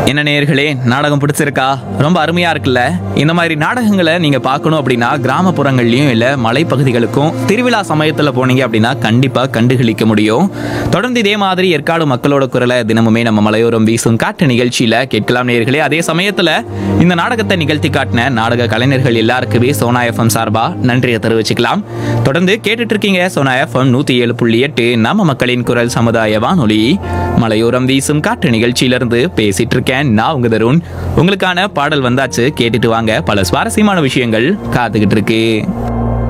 என்ன நேயர்களே நாடகம் பிடிச்சிருக்கா ரொம்ப அருமையா இருக்குல்ல இந்த மாதிரி நாடகங்களை நீங்க பார்க்கணும் அப்படின்னா கிராமப்புறங்கள்லயும் இல்ல மலைப்பகுதிகளுக்கும் திருவிழா சமயத்துல போனீங்க அப்படின்னா கண்டிப்பா கண்டுகளிக்க முடியும் தொடர்ந்து இதே மாதிரி ஏற்காடு மக்களோட குரலை தினமுமே நம்ம மலையோரம் வீசும் காட்டு நிகழ்ச்சியில கேட்கலாம் நேயர்களே அதே சமயத்துல இந்த நாடகத்தை நிகழ்த்தி காட்டின நாடக கலைஞர்கள் எல்லாருக்குமே சோனா எஃப்எம் சார்பா நன்றியை தெரிவிச்சுக்கலாம் தொடர்ந்து கேட்டுட்டு இருக்கீங்க சோனா எஃப்எம் நூத்தி ஏழு புள்ளி எட்டு நம்ம மக்களின் குரல் சமுதாய வானொலி மலையோரம் வீசும் காட்டு நிகழ்ச்சியிலிருந்து பேசிட்டு இருக்கேன் நான் உங்க தருண் உங்களுக்கான பாடல் வந்தாச்சு கேட்டுட்டு வாங்க பல சுவாரஸ்யமான விஷயங்கள் காத்துக்கிட்டு இருக்கு